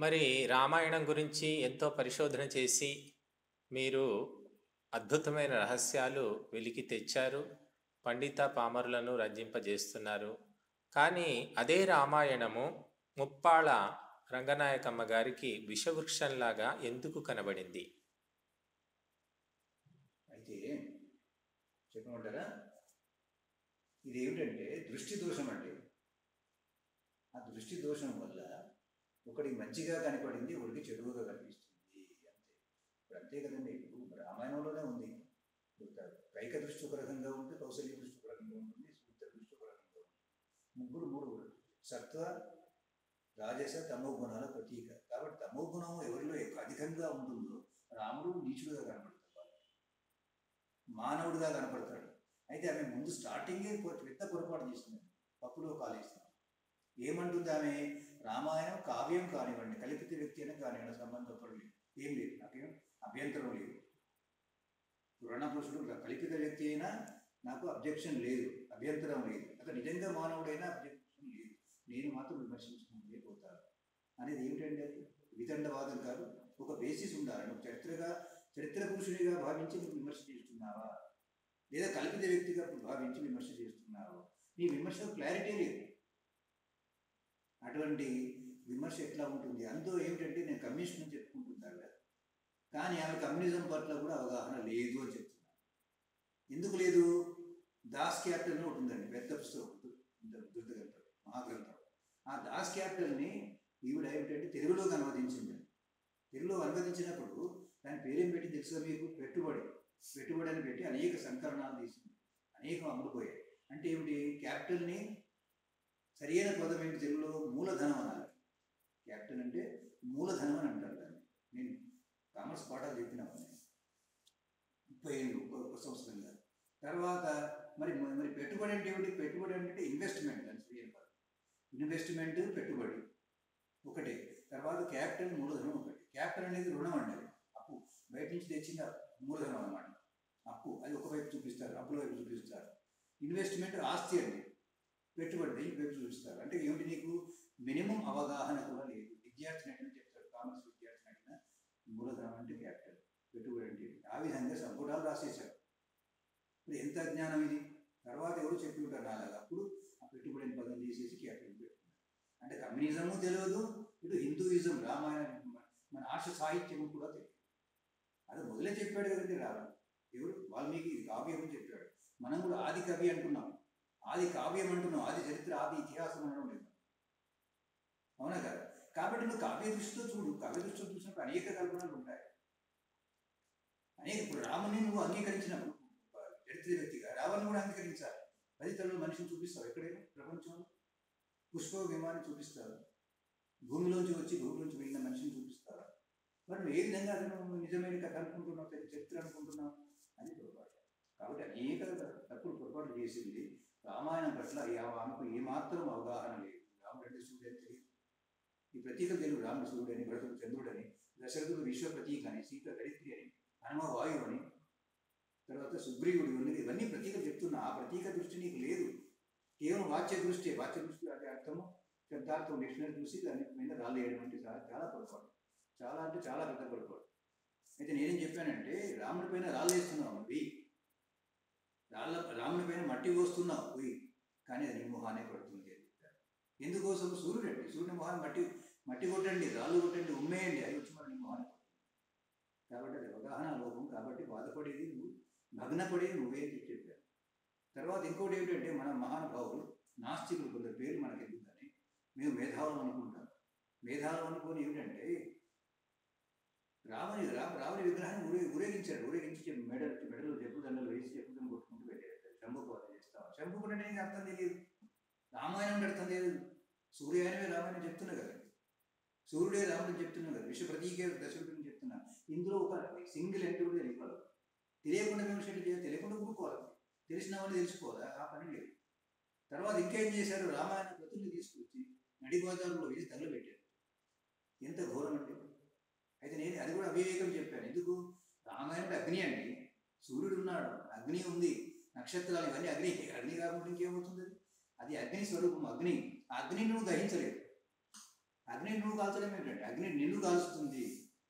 మరి రామాయణం గురించి ఎంతో పరిశోధన చేసి మీరు అద్భుతమైన రహస్యాలు వెలికి తెచ్చారు పండిత పామరులను రంజింపజేస్తున్నారు కానీ అదే రామాయణము ముప్పాళ్ళ రంగనాయకమ్మ గారికి విషవృక్షంలాగా ఎందుకు కనబడింది అయితే చెప్పమంటారా ఇది ఏమిటంటే దృష్టి దోషం అంటే ఆ దృష్టి దోషం వల్ల ఒకడికి మంచిగా కనపడింది ఒకడికి చెడుగా కనిపిస్తుంది అంతే ఇప్పుడు అంతే కదండి ఇప్పుడు రామాయణంలోనే ఉంది కైక దృష్టి ఒక రకంగా ఉంటుంది కౌశల్య దృష్టి ఒక రకంగా ఉంటుంది సూత్ర దృష్టి ఒక రకంగా ఉంటుంది ముగ్గురు మూడు సత్వ రాజస తమో గుణాల ప్రతీక కాబట్టి తమో గుణం ఎవరిలో ఎక్కువ అధికంగా ఉంటుందో రాముడు నీచుడుగా కనపడతాడు వాళ్ళకి. మానవుడిగా కనపడతాడు అయితే ఆమె ముందు స్టార్టింగే పొ- పెద్ద పొరపాటు చేస్తుంది పప్పులో కాలేస్తుంది ఏమంటుంది ఆమె రామాయణం కావ్యం కానివ్వండి కల్పిత వ్యక్తి అయినా కానివ్వండి సంబంధం పడలేదు ఏం లేదు నాకేం అభ్యంతరం లేదు పురాణ పురుషుడు కల్పిత వ్యక్తి అయినా నాకు అబ్జెక్షన్ లేదు అభ్యంతరం లేదు అక్కడ నిజంగా మానవుడైనా అబ్జెక్షన్ లేదు నేను మాత్రం విమర్శించుకుంటే పోతాను అనేది ఏమిటండి అది వితండవాదం కాదు ఒక బేసిస్ ఉండాలి నువ్వు చరిత్రగా చరిత్ర పురుషునిగా భావించి నువ్వు విమర్శ చేస్తున్నావా లేదా కల్పిత వ్యక్తిగా భావించి విమర్శ చేస్తున్నావా నీ విమర్శకు క్లారిటీ లేదు అటువంటి విమర్శ ఎట్లా ఉంటుంది అందులో ఏమిటంటే నేను కమ్యూనిస్ట్ అని చెప్పుకుంటున్నాను కదా కానీ ఆమె కమ్యూనిజం పట్ల కూడా అవగాహన లేదు అని చెప్తున్నాను ఎందుకు లేదు దాస్ క్యాపిటల్ అని ఒకటి ఉందండి పెద్ద పుస్తకం దుర్ద గ్రంథం మహాగ్రంథం ఆ దాస్ క్యాపిటల్ని ఈవిడ ఏమిటంటే తెలుగులోకి అనువదించింది తెలుగులో అనువదించినప్పుడు దాని పేరేం పెట్టి తెలుసుగా మీకు పెట్టుబడి పెట్టుబడి అని పెట్టి అనేక సంకలనాలు తీసింది అనేకం అమ్ముడుపోయాయి అంటే ఏమిటి క్యాపిటల్ని సరియైన పదం ఏంటి తెలుగులో మూలధనం అనాలి క్యాపిటల్ అంటే మూలధనం అని అంటారు దాన్ని నేను కామర్స్ పాఠాలు చెప్పినాను నేను ముప్పై ఏళ్ళు ఒక ఒక సంవత్సరంగా తర్వాత మరి మరి పెట్టుబడి అంటే ఏమిటి పెట్టుబడి అంటే ఇన్వెస్ట్మెంట్ అని సరియైన పదం ఇన్వెస్ట్మెంట్ పెట్టుబడి ఒకటే తర్వాత క్యాపిటల్ మూలధనం ఒకటి క్యాపిటల్ అనేది రుణం అండి అది. అప్పు బయట నుంచి తెచ్చిన మూలధనం అన్నమాట అప్పు అది ఒకవైపు చూపిస్తారు అప్పుల వైపు చూపిస్తారు ఇన్వెస్ట్మెంట్ ఆస్తి అండి పెట్టుబడి ఈ వైపు చూపిస్తారు అంటే ఏమిటి నీకు మినిమం అవగాహన కూడా లేదు విద్యార్థి నటిన చెప్తాడు కామర్స్ విద్యార్థి నటిన మూలధనం అంటే క్యాపిటల్ పెట్టుబడి అంటే ఏంటి? ఆ విధంగా సంపుటాలు రాసేశారు ఇప్పుడు ఎంత అజ్ఞానం ఇది తర్వాత ఎవరు చెప్పి ఉంటారు నాలాగా అప్పుడు ఆ పెట్టుబడి అనే పదం తీసేసి క్యాపిటల్ పెట్టుకున్నారు అంటే కమ్యూనిజము తెలియదు ఇటు హిందూయిజం రామాయణ మన ఆర్ష సాహిత్యము కూడా తెలియదు అది మొదలే చెప్పాడు కదండి రావణ ఎవరు వాల్మీకి ఇది కావ్యం అని చెప్పాడు మనం కూడా ఆది కవి అంటున్నాం ఆది కావ్యం అంటున్నాం ఆది చరిత్ర ఆది ఇతిహాసం అనడం లేదు అవునా కదా కాబట్టి నువ్వు కావ్య దృష్టితో చూడు కావ్య దృష్టితో చూసినప్పుడు అనేక కల్పనలు ఉంటాయి అనేక ఇప్పుడు రాముని నువ్వు అంగీకరించినప్పుడు చరిత్ర వ్యక్తిగా రావణ్ కూడా అంగీకరించాలి పది తలలో మనిషిని చూపిస్తావు ఎక్కడైనా ప్రపంచంలో పుష్ప విమానం చూపిస్తారు భూమిలోంచి వచ్చి భూమిలోంచి వెళ్ళిన మనిషిని చూపిస్తారు మరి నువ్వు ఏ విధంగా అతను నిజమైన కథ అనుకుంటున్నావు చరి- చరిత్ర అనుకుంటున్నావు అది పొరపాటు కాబట్టి అనేక తప్పుడు పొరపాట్లు చేసింది రామాయణం పట్ల ఆ- ఆమెకు ఏమాత్రం అవగాహన లేదు రాముడు అంటే సూర్యుడు అని తెలియదు ఈ ప్రతీక తెలుగు రాముడు సూర్యుడని భరతుడు చంద్రుడని దశరథుడు విశ్వ ప్రతీక అని సీత ధరిత్రి అని హనుమ వాయువు అని తర్వాత సుగ్రీవుడు ఉన్నది ఇవన్నీ ప్రతీక చెప్తున్నా ఆ ప్రతీక దృష్టి నీకు లేదు కేవలం వాచ్య దృష్టి వాచ్య దృష్టి అంటే అర్థము శబ్దార్థం డిక్షనరీ చూసి దాని మీద రాలేయడం అంటే చాలా చాలా పొరపాటు చాలా అంటే చాలా పెద్ద పొరపాటు అయితే నేనేం చెప్పానంటే రాముడి పైన రాళ్ళేస్తున్నావు వెయ్యి రాళ్ళ రాముడి పైన మట్టి పోస్తున్నావు వెయ్యి కానీ అది నీ మొహానే పడుతుంది అని చెప్పాను ఎందుకోసం సూర్యుడు అండి సూర్యుని మొహాన్ని మట్టి మట్టి కొట్టండి రాళ్ళు కొట్టండి ఉమ్మేయండి అది వచ్చి మరి నీ మొహాన్ని పడుతుంది కాబట్టి అది అవగాహన లోపం కాబట్టి బాధపడేది నువ్వు భగ్నపడేది నువ్వే అని చెప్పాను తర్వాత ఇంకోటి ఏమిటంటే మన మహానుభావులు నాస్తికులు కొందరు పేరు మనకి ఎందుకని మేము మేధావులు అనుకుంటాం మేధావులు అనుకొని ఏమిటంటే రాముని రా- రాముని విగ్రహాన్ని ఊరే ఊరేగించాడు ఊరేగించి చెప్పి మెడలు మెడలు చెప్పు దండలు వేసి చెప్పు దండలు కొట్టుకుంటూ వెళ్ళాడు శంభుకోవాలి చేస్తాం శంభుకుడు అంటే నీకు అర్థం తెలియదు రామాయణం అంటే అర్థం తెలియదు సూర్యాయనమే రామాయణం చెప్తున్నా కదా సూర్యుడే రాముడు చెప్తున్నా కదా విశ్వ ప్రతీకే దశరథుని చెప్తున్నా ఇందులో ఒక సింగిల్ ఎంట్రీ కూడా తెలియదు తెలియకుండా మేము షెడ్ చేయాలి తెలియకుండా ఊరుకోవాలి తెలిసిన వాళ్ళు తెలుసుకోవాలా ఆ పని లేదు తర్వాత ఇంకేం చేశారు రామాయణ ప్రతుల్ని తీసుకొచ్చి నడి గోదావరిలో వేసి తగలబెట్టారు ఎంత ఘోరం అంటే అయితే నేను అది కూడా అవివేకం చెప్పాను ఎందుకు రామాయణం అగ్ని అండి సూర్యుడు ఉన్నాడు అగ్ని ఉంది నక్షత్రాలు ఇవన్నీ అగ్ని అగ్ని కాకుండా ఇంకేమవుతుంది అది? అది అగ్ని స్వరూపం అగ్ని ఆ అగ్నిని నువ్వు దహించలేవు అగ్ని నువ్వు కాల్చడం ఏంటంటే అగ్ని నిన్ను కాలుస్తుంది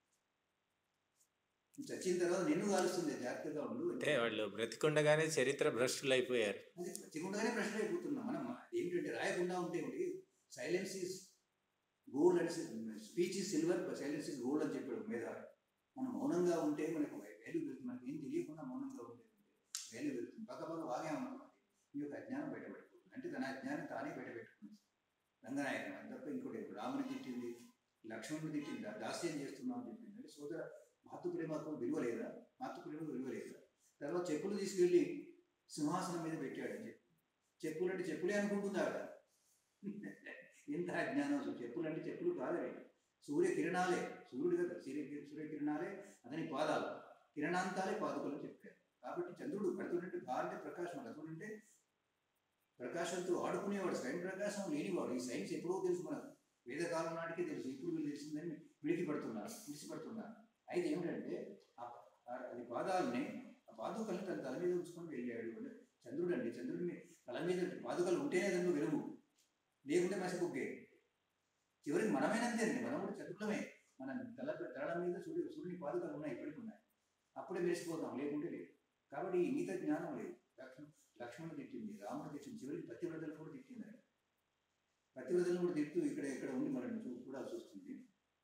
నువ్వు చచ్చిన తర్వాత నిన్ను కాలుస్తుంది జాగ్రత్తగా ఉండు అంటే వాళ్ళు బ్రతికుండగానే చరిత్ర భ్రష్టులు అయిపోయారు అది చచ్చికుండానే ప్రశ్న అయిపోతున్నాం మనం ఏంటంటే రాయకుండా ఉంటే ఒకటి silence is gold and speech is silver silence is gold అని చెప్పాడు మీద మనం మౌనంగా ఉంటే మనకు వాల్యూ పెరుగుతుంది మనకి ఏం తెలియకుండా మౌనంగా ఉంటే వాల్యూ పెరుగుతుంది పక్క పక్క బాగా ఉన్నాం ఈ యొక్క అజ్ఞానం బయటపెట్టుకుంటుంది అంటే తన అజ్ఞానం తానే బయటపెట్టుకుంది రంగనాయకం అది తప్ప ఇంకోటి లేదు. రాముని తిట్టింది లక్ష్మణుని తిట్టింది దా- దాస్యం చేస్తున్నాం అని చెప్పింది అంటే సోదర మాతృ ప్రేమకు విలువ లేదా మాతృ ప్రేమకు విలువ లేదా తర్వాత చెప్పులు తీసుకెళ్ళి సింహాసనం మీద పెట్టాడు అని చెప్పి చెప్పులు అంటే చెప్పులే అనుకుంటుందా ఆవిడ ఎంత అజ్ఞానం అసలు చెప్పులు అంటే చెప్పులు కాదే సూర్య కిరణాలే సూర్యుడు కదా సూర్య సూర్య కిరణాలే అతని పాదాలు కిరణాంతాలే పాదుకలు చెప్పారు కాబట్టి చంద్రుడు కడుతుంటే భారత ప్రకాశం కడుతుంటే ప్రకాశంతో ఆడుకునేవాడు స్వయం ప్రకాశం లేనివాడు ఈ సైన్స్ ఎప్పుడో తెలుసు మనకు వేదకాలం నాటికే తెలుసు ఇప్పుడు వీళ్ళు తెలిసిందని విడికి పడుతున్నారు విడిచిపడుతున్నారు అయితే ఏమిటంటే ఆ- ఆ- అది పాదాలని ఆ పాదుకల్ని తన తల మీద ఉంచుకొని వెళ్ళాడు అంటే చంద్రుడు అండి చంద్రుడిని తల మీద పాదుకలు ఉంటేనే దాన్ని వెలుగు లేకుంటే మసిపుగ్గే చివరికి మనమేనంతే అండి మనం కూడా చంద్రుడమే మన తల తల మీద సూర్యు సూర్యుని పాదుకలు ఉన్నాయి ఇప్పటికి ఉన్నాయి అప్పుడే మెరిసిపోతాం లేకుంటే లేదు కాబట్టి ఈ మిగతా జ్ఞానం లేదు లక్ష్మణ్ లక్ష్మణుడు తిట్టింది రాముడు తిట్టింది చివరికి పతివ్రతలు కూడా తిట్టింది ఆయన పతివ్రతలు కూడా తిట్టు ఇక్కడ ఇక్కడ ఉండి మనం చూ చూడాల్సి వస్తుంది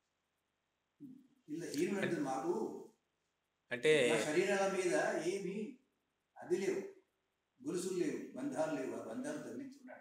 ఇలా హీరో అంటుంది మాకు అంటే మా శరీరాల మీద ఏమి అది లేవు గొలుసులు లేవు బంధాలు లేవు ఆ బంధాలు ధరించుకున్నాడు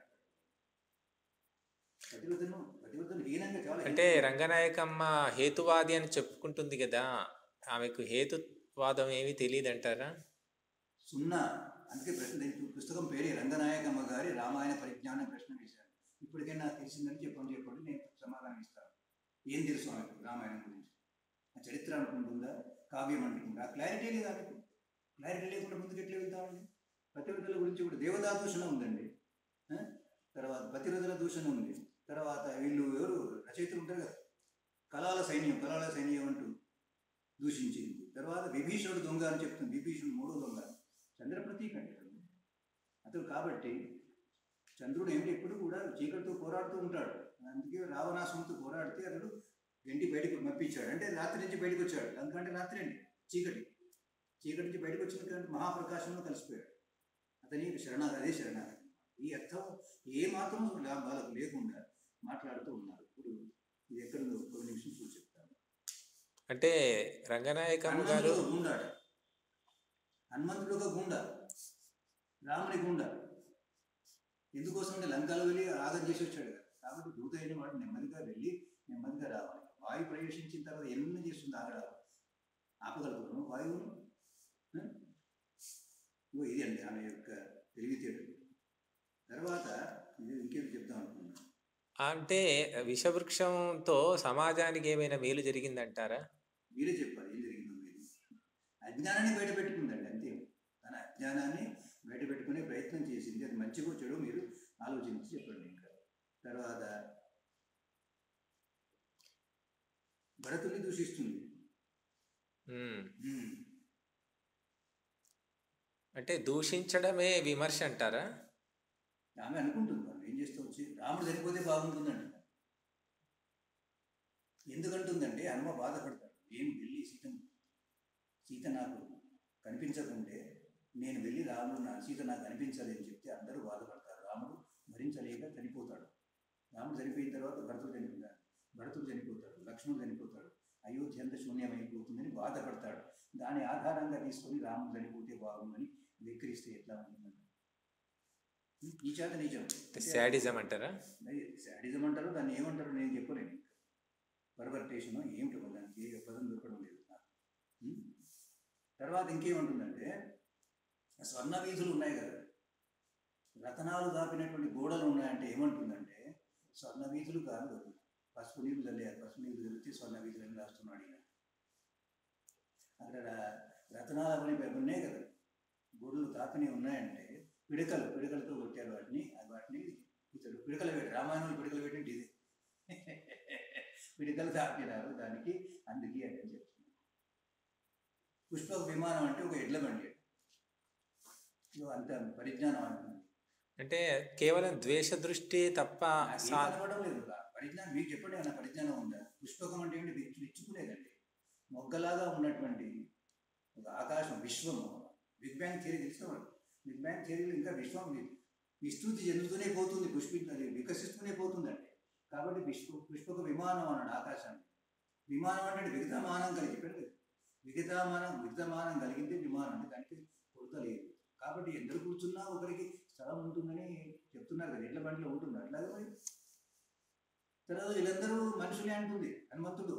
పతివ్రతను పతివ్రతను హీనంగా చాలా అంటే రంగనాయకమ్మ హేతువాది అని చెప్పుకుంటుంది కదా ఆమెకు హేతువాదం ఏమీ తెలియదు అంటారా సున్నా అందుకే ప్రశ్న దీని పుస్తకం పేరే రంగనాయకమ్మ గారి రామాయణ పరిజ్ఞాన ప్రశ్న వేశారు ఇప్పటికైనా నాకు తెలిసిందని చెప్పండి చెప్పండి నేను సమాధానం ఇస్తాను ఏం తెలుసు ఆమెకు రామాయణం గురించి ఆ చరిత్ర అనుకుంటుందా కావ్యం అనుకుంటుందా ఆ క్లారిటీ లేదు ఆమెకు క్లారిటీ లేకుండా ముందుకు ఎట్లా వెళ్తామండి పతివ్రతల గురించి కూడా దేవతా దూషణ ఉందండి ఆ? తర్వాత పతివ్రతల దూషణ ఉంది తర్వాత వీళ్ళు ఎవరు రచయితలు ఉంటారు కదా కళాల సైన్యం కళాల సైన్యం అంటూ దూషించింది తర్వాత విభీషణుడు దొంగ అని చెప్తుంది విభీషణుడు మూడో దొంగ చంద్ర ప్రతీక అండి అతను. అతను కాబట్టి చంద్రుడు ఏమిటి ఎప్పుడు కూడా చీకటితో పోరాడుతూ ఉంటాడు అందుకే రావణాసునితో పోరాడితే అతడు గంటి బయటకు పంపించాడు అంటే రాత్రి నుంచి బయటకు వచ్చాడు అందుకంటే రాత్రి అండి చీకటి చీకటి నుంచి బయటకు వచ్చిన కంటే మహాప్రకాశంలో కలిసిపోయాడు అతని శరణాగతి అదే శరణాగతి ఈ అర్థం ఏ మాత్రం లా- వాళ్ళకు లేకుండా మాట్లాడుతూ ఉన్నారు ఇప్పుడు ఇది ఎక్కడుందో కొన్ని నిమిషం చూసి చెప్తాను అంటే రంగనాయకమ్మ గారు హనుమంతుడు ఒక గుండాట హనుమంతుడు ఒక గుండ రాముని గుండ ఎందుకోసం అంటే లంకలో వెళ్ళి ఆగం చేసి వచ్చాడు కదా కాబట్టి దూత అయిన వాడు నెమ్మదిగా వెళ్ళి నెమ్మదిగా రావాలి వాయు ప్రవేశించిన తర్వాత ఎన్ని చేస్తుంది ఆగడాలు ఆపగలుగుతాను వాయువును ఆ? ఇగో ఇది అండి ఆమె యొక్క తెలివితేటలు తర్వాత ఇది ఇంకేం చెప్తాం అనుకున్నాను అంటే విషవృక్షంతో సమాజానికి ఏమైనా మేలు జరిగిందంటారా మీరే చెప్పాలి ఏం జరిగిందో మీరు అజ్ఞానాన్ని బయట పెట్టుకుందండి అంతే తన అజ్ఞానాన్ని బయట పెట్టుకునే ప్రయత్నం చేసింది అది మంచిగో చెడు మీరు ఆలోచించి చెప్పండి ఇంకా తర్వాత భరతుని దూషిస్తుంది ఉమ్. ఉమ్. అంటే దూషించడమే విమర్శ అంటారా ఆమె అనుకుంటుంది మనం ఏం చేస్తూ వచ్చి రాముడు చనిపోతే బాగుంటుందండి ఎందుకంటుందంటే హనుమ బాధపడతాడు నేను వెళ్ళి సీతను సీత నాకు కనిపించకుంటే నేను వెళ్ళి రాముడు నా సీత నాకు కనిపించాలి అని చెప్తే అందరూ బాధపడతారు రాముడు భరించలేక చనిపోతాడు రాముడు చనిపోయిన తర్వాత భరతుడు చనిపోతాడు భరతుడు చనిపోతాడు లక్ష్మణుడు చనిపోతాడు అయోధ్య అంతా శూన్యమైపోతుందని బాధపడతాడు దాని ఆధారంగా తీసుకొని రాముడు చనిపోతే బాగుందని వెక్కిరిస్తే ఎట్లా ఉంటుందండి ఈ చేత నిజం శాడిజం అంటారా శాడిజం అంటారు దాన్ని ఏమంటారు నేను చెప్పలేను ఇంకా పర్వర్టేషన్ ఏమిటి దానికి ఏ పదం దొరకడం లేదు నాకు ఉం? తర్వాత ఇంకేముంటుందంటే ఆ స్వర్ణ వీధులు ఉన్నాయి కదా రతనాలు దాపినటువంటి గోడలు ఉన్నాయంటే ఏమంటుందంటే స్వర్ణ వీధులు కాదు అవి. పసుపు నీళ్ళు చల్లారు పసుపు నీళ్ళు చల్లితే స్వర్ణ వీధులు అని రాస్తున్నాడు ఈయన అక్కడ ర- రతనాలు అవన్నీ ఉన్నాయి కదా గోడలు తాపినవి ఉన్నాయంటే పిడకలు పిడకలతో కొట్టారు వాటిని అది వాటిని ఇతడు పిడకలు పెట్టి రామాయణంలో పిడకలు పెట్టింది ఇది పిడకలు తాపినారు దానికి అందుకే అని చెప్తున్నాను పుష్పక విమానం అంటే ఒక ఎడ్ల బండి ఇదో అంత పరిజ్ఞానం అంటుంది అంటే కేవలం ద్వేష దృష్టి తప్ప నాకేం సా- కనపడడం లేదు పరిజ్ఞానం మీకు చెప్పండి ఏమైనా పరిజ్ఞానం ఉందా పుష్పకం అంటే ఏంటి విచ్చు విచ్చుకునేదండి మొగ్గలాగా ఉన్నటువంటి ఒక ఆకాశం విశ్వము బిగ్ బ్యాంగ్ థియరీ తెలిసిన వాళ్ళు బిగ్ బ్యాంగ్ థియరీలో ఇంకా విశ్వం వి- విస్తృతి చెందుతూనే పోతుంది పుష్పి అది వికసిస్తూనే పోతుందండి కాబట్టి విశ్వ పుష్పక విమానం అన్నాడు ఆకాశాన్ని విమానం అంటే విగతమానం కలిగి చెప్పాడు కదా. విగతమానం విగతమానం కలిగింది విమానం అంటే దానికి కొరత లేదు కాబట్టి ఎందరు కూర్చున్నా ఒకరికి స్థలం ఉంటుందని చెప్తున్నారు కదా ఎట్ల బండిలో ఉంటుంది అట్లాగే మరి తర్వాత వీళ్ళందరూ మనుషులే అంటుంది హనుమంతుడు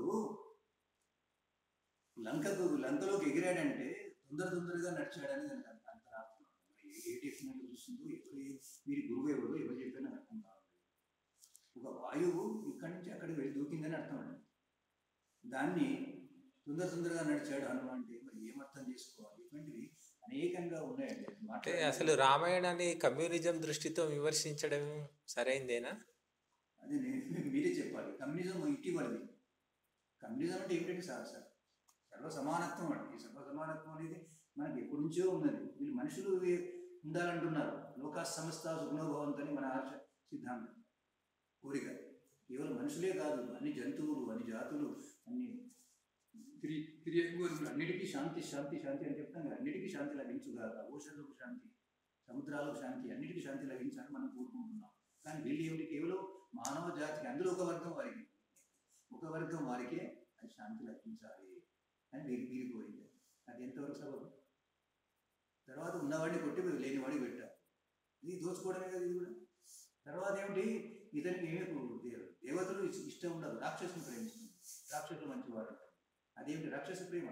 లంకకు లంకలోకి ఎగిరాడంటే తొందర తొందరగా నడిచాడని దానికి అంత అంతరార్థం మరి ఏ డిక్షనరీ చూస్తుందో ఎవరు ఏ- వీరి గురువు ఎవరు ఎవరు చెప్పినా నాకు అర్థం కావాలి ఒక వాయువు ఇక్కడి నుంచి అక్కడికి వెళ్ళి దూకిందని అర్థం అండి దాన్ని తొందర తొందరగా నడిచాడు హనుమ అంటే మరి ఏమర్థం చేసుకోవాలి ఇటువంటివి అనేకంగా ఉన్నాయండి అది అంటే మాట్లాడే- అసలు రామాయణాన్ని కమ్యూనిజం దృష్టితో విమర్శించడం సరైందేనా అది నేను మీరే చెప్పాలి కమ్యూనిజం ఇటీవలది కమ్యూనిజం అంటే ఏమిటంటే సార్ సార్ సర్వ సమానత్వం అండి ఈ సర్వ సమానత్వం అనేది మనకి ఎప్పటి నుంచో ఉన్నది వీళ్ళు మనుషులు వే- ఉండాలంటున్నారు లోకా సంస్థ సుగుణభవంతని మన ఆర్ష సిద్ధాంతం కోరిక కేవలం మనుషులే కాదు అన్ని జంతువులు అన్ని జాతులు అన్ని తిరి తిరియగోరులు అన్నిటికీ శాంతి శాంతి శాంతి అని చెప్తాం కదా అన్నిటికీ శాంతి లభించుగాక ఓషధులకు శాంతి సముద్రాలకు శాంతి అన్నిటికీ శాంతి లభించాలని మనం కోరుకుంటున్నాం కానీ వీళ్ళు ఏమిటి కేవలం మానవ జాతికి అందులో ఒక వర్గం వారికి ఒక వర్గం వారికే అది శాంతి లభించాలి అని వీరి వీరి కోరింది అది ఎంతవరకు సబబు తర్వాత ఉన్నవాడిని కొట్టి లేనివాడిని పెట్టారు ఇది దోచుకోవడమే కదా ఇది కూడా తర్వాత ఏమిటి ఇతనికి ఏమి దే- దేవతలు ఇస్- ఇష్టం ఉండదు రాక్షసుని ప్రేమిస్తుంది రాక్షసులు మంచివాడు అంటారు అదేమిటి రాక్షస ప్రేమ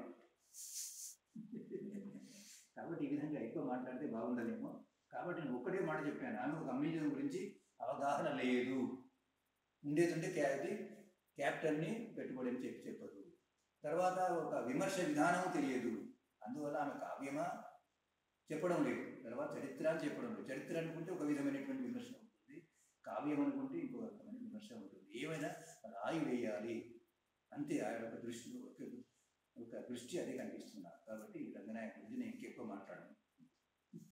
కాబట్టి ఈ విధంగా ఎక్కువ మాట్లాడితే బాగుండదేమో కాబట్టి నేను ఒక్కటే మాట చెప్పాను ఆమె కమ్యూనిజం గురించి అవగాహన లేదు ఉండేదంటే క్యాది క్యాప్టెన్ని పెట్టుకోవడం చెప్పి చెప్పదు తర్వాత ఒక విమర్శ విధానం తెలియదు అందువల్ల ఆమె కావ్యమా చెప్పడం లేదు తర్వాత చరిత్ర అని చెప్పడం లేదు చరిత్ర అనుకుంటే ఒక విధమైనటువంటి విమర్శ ఉంటుంది కావ్యం అనుకుంటే ఇంకో రకమైన విమర్శ ఉంటుంది ఏమైనా రాయి వేయాలి అంతే ఆ యొక్క దృష్టిలో ఒక ఒక దృష్టి అదే కనిపిస్తున్నారు కాబట్టి రంగనాయక గురించి నేను ఇంకెక్కువ మాట్లాడను